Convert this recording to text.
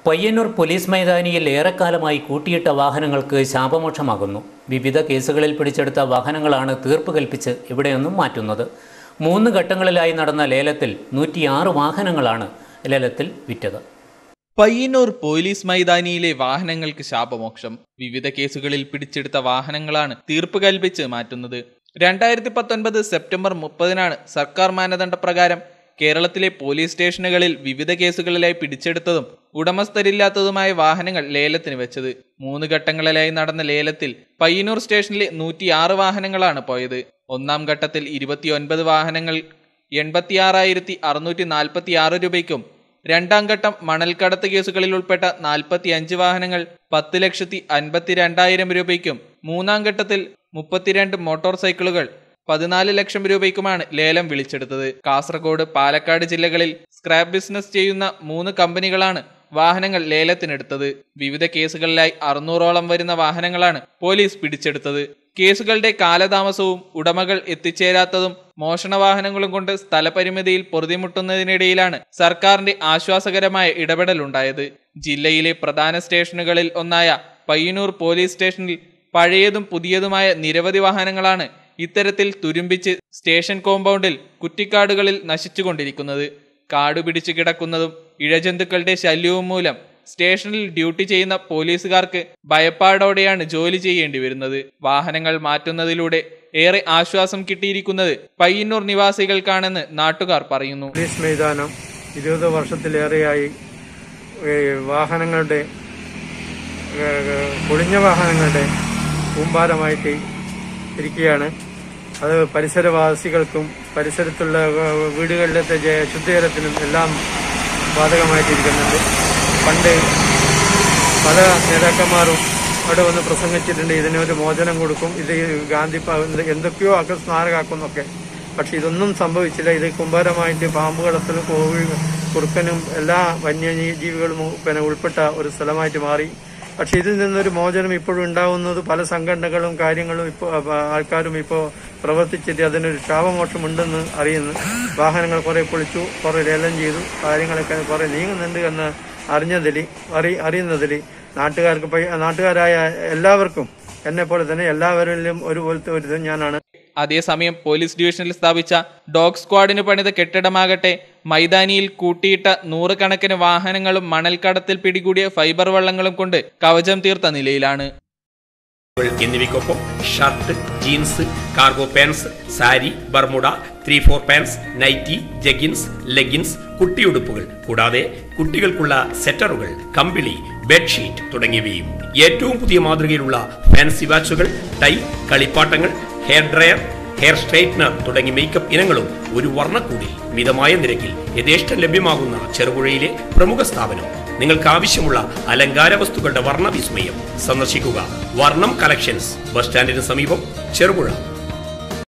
Payyanur police മൈതാനിയിൽ ഏറെക്കാലമായി കൂട്ടിയിട്ട വാഹനങ്ങൾക്ക് ശാപമോക്ഷമാകുന്നു വിവിധ കേസുകളിൽ പിടിച്ചെടുത്ത വാഹനങ്ങളാണ് തീർപ്പ് കൽപ്പിച്ച് ഇവിടെയൊന്നും മാറ്റുന്നത് മൂന്ന് ഘട്ടങ്ങളിലായി നടന്ന ലേലത്തിൽ നൂറ്റിയാറ് വാഹനങ്ങളാണ് ലേലത്തിൽ വിറ്റത് പയ്യന്നൂർ പോലീസ് മൈതാനിയിലെ വാഹനങ്ങൾക്ക് ശാപമോക്ഷം വിവിധ കേസുകളിൽ പിടിച്ചെടുത്ത വാഹനങ്ങളാണ് തീർപ്പ് കൽപ്പിച്ച് മാറ്റുന്നത് രണ്ടായിരത്തി പത്തൊൻപത് സെപ്റ്റംബർ മുപ്പതിനാണ് സർക്കാർ മാനദണ്ഡപ്രകാരം കേരളത്തിലെ പോലീസ് സ്റ്റേഷനുകളിൽ വിവിധ കേസുകളിലായി പിടിച്ചെടുത്തതും ഉടമസ്ഥരില്ലാത്തതുമായ വാഹനങ്ങൾ ലേലത്തിന് വെച്ചത് മൂന്ന് ഘട്ടങ്ങളിലായി നടന്ന ലേലത്തിൽ പയ്യന്നൂർ സ്റ്റേഷനിലെ നൂറ്റിയാറ് വാഹനങ്ങളാണ് പോയത് ഒന്നാം ഘട്ടത്തിൽ ഇരുപത്തിയൊൻപത് വാഹനങ്ങൾ എൺപത്തിയാറായിരത്തി അറുന്നൂറ്റി നാൽപ്പത്തി ആറ് രൂപയ്ക്കും രണ്ടാം ഘട്ടം മണൽക്കടത്ത് കേസുകളിൽ ഉൾപ്പെട്ട നാൽപ്പത്തി അഞ്ച് വാഹനങ്ങൾ പത്ത് ലക്ഷത്തി അൻപത്തി രണ്ടായിരം രൂപയ്ക്കും മൂന്നാം ഘട്ടത്തിൽ മുപ്പത്തിരണ്ട് മോട്ടോർ സൈക്കിളുകൾ പതിനാല് ലക്ഷം രൂപയ്ക്കുമാണ് ലേലം വിളിച്ചെടുത്തത് കാസർഗോഡ് പാലക്കാട് ജില്ലകളിൽ സ്ക്രാപ്പ് ബിസിനസ് ചെയ്യുന്ന മൂന്ന് കമ്പനികളാണ് വാഹനങ്ങൾ ലേലത്തിനെടുത്തത് വിവിധ കേസുകളിലായി അറുന്നൂറോളം വരുന്ന വാഹനങ്ങളാണ് പോലീസ് പിടിച്ചെടുത്തത് കേസുകളുടെ കാലതാമസവും ഉടമകൾ എത്തിച്ചേരാത്തതും മോഷണ വാഹനങ്ങളും കൊണ്ട് സ്ഥലപരിമിതിയിൽ പൊറുതിമുട്ടുന്നതിനിടയിലാണ് സർക്കാരിന്റെ ആശ്വാസകരമായ ഇടപെടലുണ്ടായത് ജില്ലയിലെ പ്രധാന സ്റ്റേഷനുകളിൽ ഒന്നായ പയ്യന്നൂർ പോലീസ് സ്റ്റേഷനിൽ പഴയതും പുതിയതുമായ നിരവധി വാഹനങ്ങളാണ് ഇത്തരത്തിൽ തുരുമ്പിച്ച് സ്റ്റേഷൻ കോമ്പൗണ്ടിൽ കുറ്റിക്കാടുകളിൽ നശിച്ചുകൊണ്ടിരിക്കുന്നത് കാട് പിടിച്ചു കിടക്കുന്നതും ഇഴജന്തുക്കളുടെ ശല്യവും മൂലം സ്റ്റേഷനിൽ ഡ്യൂട്ടി ചെയ്യുന്ന പോലീസുകാർക്ക് ഭയപ്പാടോടെയാണ് ജോലി ചെയ്യേണ്ടി വരുന്നത് വാഹനങ്ങൾ മാറ്റുന്നതിലൂടെ ഏറെ ആശ്വാസം കിട്ടിയിരിക്കുന്നത് പയ്യന്നൂർ നിവാസികൾക്കാണെന്ന് നാട്ടുകാർ പറയുന്നു പോലീസ് മൈതാനം ഇരുപത് വർഷത്തിലേറെയായി ഏ, വാഹനങ്ങളുടെ ഏ, പൊളിഞ്ഞ വാഹനങ്ങളുടെ കൂമ്പാരമായിട്ട് ഇരിക്കുകയാണ് അത് പരിസരവാസികൾക്കും പരിസരത്തുള്ള ഏ, വീടുകളിലത്തെ ജ- ശുദ്ധജലത്തിനും എല്ലാം ബാധകമായിട്ടിരിക്കുന്നുണ്ട് പണ്ട് പല നേതാക്കന്മാരും അവിടെ വന്ന് പ്രസംഗിച്ചിട്ടുണ്ട് ഇതിനൊരു മോചനം കൊടുക്കും ഇത് ഗാന്ധി പ- എന്തൊക്കെയോ അകസ്മാരകാക്കുന്നൊക്കെ പക്ഷെ ഇതൊന്നും സംഭവിച്ചില്ല ഇത് കുമ്പാരമായിട്ട് പാമ്പ് കടത്തലും കോഴി കുറുക്കനും എല്ലാ വന്യജീവികളും പിന്നെ ഉൾപ്പെട്ട ഒരു സ്ഥലമായിട്ട് മാറി പക്ഷെ ഇതിൽ നിന്നൊരു മോചനം ഇപ്പോഴും ഉണ്ടാവുന്നത് പല സംഘടനകളും കാര്യങ്ങളും ഇപ്പോൾ ആൾക്കാരും ഇപ്പോൾ പ്രവർത്തിച്ചിട്ട് അതിനൊരു ശാപമോക്ഷം ഉണ്ടെന്ന് അറിയുന്നു വാഹനങ്ങൾ കുറെ പൊളിച്ചു കുറെ ലേലം ചെയ്തു കാര്യങ്ങളൊക്കെ കുറെ നീങ്ങുന്നുണ്ട് എന്ന് അറിഞ്ഞതിൽ അറി അറിയുന്നതിൽ നാട്ടുകാർക്ക് പൈ- നാട്ടുകാരായ എല്ലാവർക്കും എന്നെ പോലെ തന്നെ എല്ലാവരിലും ഒരുപോലത്തെ ഒരു ഇത് ഞാനാണ് അതേസമയം പോലീസ് ഡിവിഷനിൽ സ്ഥാപിച്ച ഡോഗ് സ്ക്വാഡിന് പണിത കെട്ടിടമാകട്ടെ മൈതാനിയിൽ കൂട്ടിയിട്ട നൂറുകണക്കിന് വാഹനങ്ങളും മണൽക്കടത്തിൽ പിടികൂടിയ ഫൈബർ വള്ളങ്ങളും കൊണ്ട് കവചം തീർത്ത നിലയിലാണ് എന്നിവയ്ക്കൊപ്പം shirt jeans cargo pants sari Bermuda three four pants nighty jeggings leggings കുട്ടിയുടുപ്പുകൾ കൂടാതെ കുട്ടികൾക്കുള്ള സെറ്ററുകൾ കമ്പിളി ബെഡ്ഷീറ്റ് തുടങ്ങിയവയും ഏറ്റവും പുതിയ മാതൃകയിലുള്ള ഫാൻസി വാച്ചുകൾ ടൈ കളിപ്പാട്ടങ്ങൾ ഹെയർ ഡ്രയർ ഹെയർ സ്ട്രൈറ്റ്നർ തുടങ്ങി മേക്കപ്പ് ഇനങ്ങളും ഒരു വർണ്ണക്കൂടിൽ മിതമായ നിരക്കിൽ യഥേഷ്ടം ലഭ്യമാകുന്ന ചെറുപുഴയിലെ പ്രമുഖ സ്ഥാപനം നിങ്ങൾക്ക് ആവശ്യമുള്ള അലങ്കാര വസ്തുക്കളുടെ വർണ്ണ വിസ്മയം സന്ദർശിക്കുക വർണ്ണം കളക്ഷൻസ് ബസ് സ്റ്റാൻഡിന് സമീപം ചെറുപുഴ